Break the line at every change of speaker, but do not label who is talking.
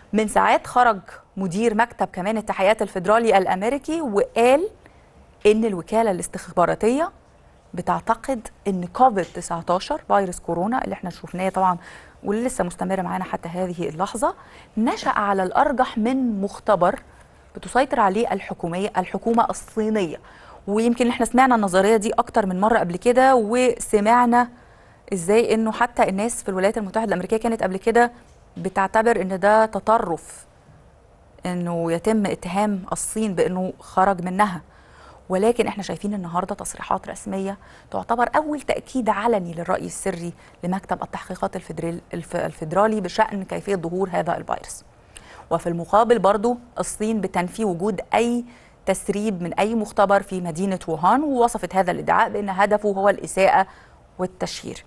من ساعات خرج مدير مكتب كمان التحيات الفيدرالي الامريكي وقال ان الوكاله الاستخباراتيه بتعتقد ان كوفيد 19 فيروس كورونا اللي احنا شفناه طبعا واللي لسه مستمر معانا حتى هذه اللحظه نشا على الارجح من مختبر بتسيطر عليه الحكوميه الحكومه الصينيه ويمكن احنا سمعنا النظريه دي اكتر من مره قبل كده وسمعنا ازاي انه حتى الناس في الولايات المتحده الامريكيه كانت قبل كده بتعتبر ان ده تطرف انه يتم اتهام الصين بانه خرج منها ولكن احنا شايفين النهارده تصريحات رسميه تعتبر اول تاكيد علني للراي السري لمكتب التحقيقات الفدرال الفيدرالي بشان كيفيه ظهور هذا الفيروس. وفي المقابل برضو الصين بتنفي وجود اي تسريب من اي مختبر في مدينه ووهان ووصفت هذا الادعاء بان هدفه هو الاساءه والتشهير.